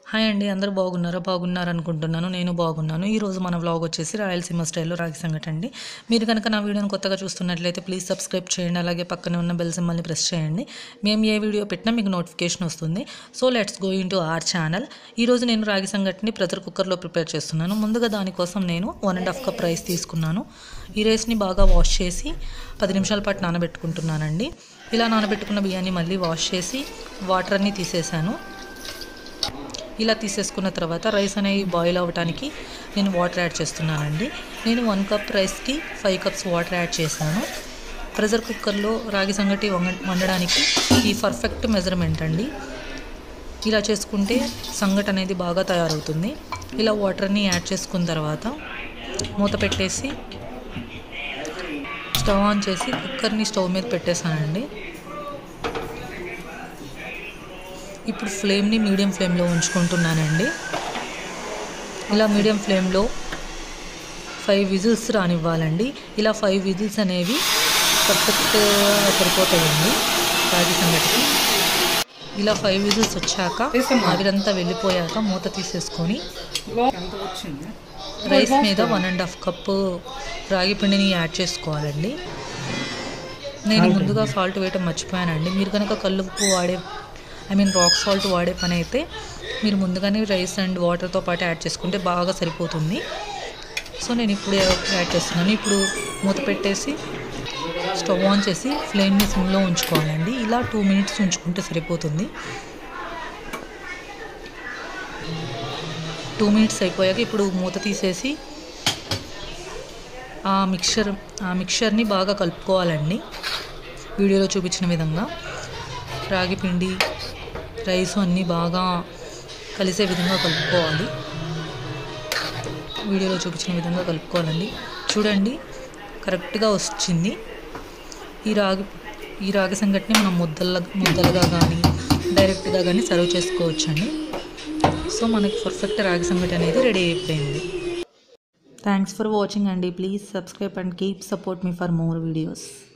hi అండి అందరూ బాగున్నారా బాగున్నారు అనుకుంటున్నాను నేను బాగున్నాను ఈరోజు మన వ్లాగ్ వచ్చేసి రాయలసీమ స్టైల్లో రాగి సంగటి అండి మీరు కనుక నా వీడియోని కొత్తగా చూస్తున్నట్లయితే ప్లీజ్ సబ్స్క్రైబ్ చేయండి అలాగే పక్కనే ఉన్న బెల్ సింబల్ని ప్రెస్ చేయండి మేము ఏ వీడియో పెట్టినా మీకు నోటిఫికేషన్ వస్తుంది so let's go into our channel ఈరోజు నేను రాగి సంగటిని ప్రెషర్ కుక్కర్లో ప్రిపేర్ చేస్తున్నాను ముందుగా దానికోసం నేను one and half cup rice తీసుకున్నాను ఈ రైస్ని బాగా వాష్ చేసి పది నిమిషాల పాటు నానబెట్టుకుంటున్నానండి ఇలా నానబెట్టుకున్న బియ్యాన్ని మళ్ళీ వాష్ చేసి వాటర్ అన్నీ తీసేసాను ఇలా తీసేసుకున్న తర్వాత రైస్ అనేవి బాయిల్ అవ్వడానికి నేను వాటర్ యాడ్ చేస్తున్నానండి నేను వన్ కప్ రైస్కి ఫైవ్ కప్స్ వాటర్ యాడ్ చేశాను ప్రెషర్ కుక్కర్లో రాగి సంగటి వంగ వండడానికి ఈ పర్ఫెక్ట్ మెజర్మెంట్ అండి ఇలా చేసుకుంటే సంగటి అనేది బాగా తయారవుతుంది ఇలా వాటర్ని యాడ్ చేసుకున్న తర్వాత మూత పెట్టేసి స్టవ్ ఆన్ చేసి కుక్కర్ని స్టవ్ మీద పెట్టేశానండి ఇప్పుడు ఫ్లేమ్ని మీడియం ఫ్లేమ్లో ఉంచుకుంటున్నానండి ఇలా మీడియం ఫ్లేమ్లో ఫైవ్ విజిల్స్ రానివ్వాలండి ఇలా ఫైవ్ విజిల్స్ అనేవి పర్ఫెక్ట్గా సరిపోతాయండి రాగి సంగటికి ఇలా ఫైవ్ విజిల్స్ వచ్చాక ఆవిరంతా వెళ్ళిపోయాక మూత తీసేసుకొని ఎంత వచ్చింది రైస్ మీద వన్ అండ్ హాఫ్ కప్పు రాగి పిండిని యాడ్ చేసుకోవాలండి నేను ముందుగా సాల్ట్ వేయటం మర్చిపోయానండి మీరు కనుక కళ్ళు ఉప్పు వాడే ఐ మీన్ రాక్ సాల్ట్ వాడే పని అయితే మీరు ముందుగానే రైస్ అండ్ వాటర్తో పాటు యాడ్ చేసుకుంటే బాగా సరిపోతుంది సో నేను ఇప్పుడు యాడ్ చేస్తున్నాను ఇప్పుడు మూత పెట్టేసి స్టవ్ ఆన్ చేసి ఫ్లేమ్ని సిమ్లో ఉంచుకోవాలండి ఇలా టూ మినిట్స్ ఉంచుకుంటే సరిపోతుంది టూ మినిట్స్ అయిపోయాక ఇప్పుడు మూత తీసేసి ఆ మిక్చర్ ఆ మిక్చర్ని బాగా కలుపుకోవాలండి వీడియోలో చూపించిన విధంగా రాగి పిండి రైస్ అన్నీ బాగా కలిసే విధంగా కలుపుకోవాలి వీడియోలో చూపించిన విధంగా కలుపుకోవాలండి చూడండి కరెక్ట్గా వచ్చింది ఈ రాగి ఈ రాగి సంగటిని మనం ముద్దల ముద్దలుగా కానీ డైరెక్ట్గా కానీ సర్వ్ చేసుకోవచ్చండి సో మనకి పర్ఫెక్ట్ రాగి సంగటి అనేది రెడీ అయిపోయింది థ్యాంక్స్ ఫర్ వాచింగ్ అండి please subscribe and keep support me for more videos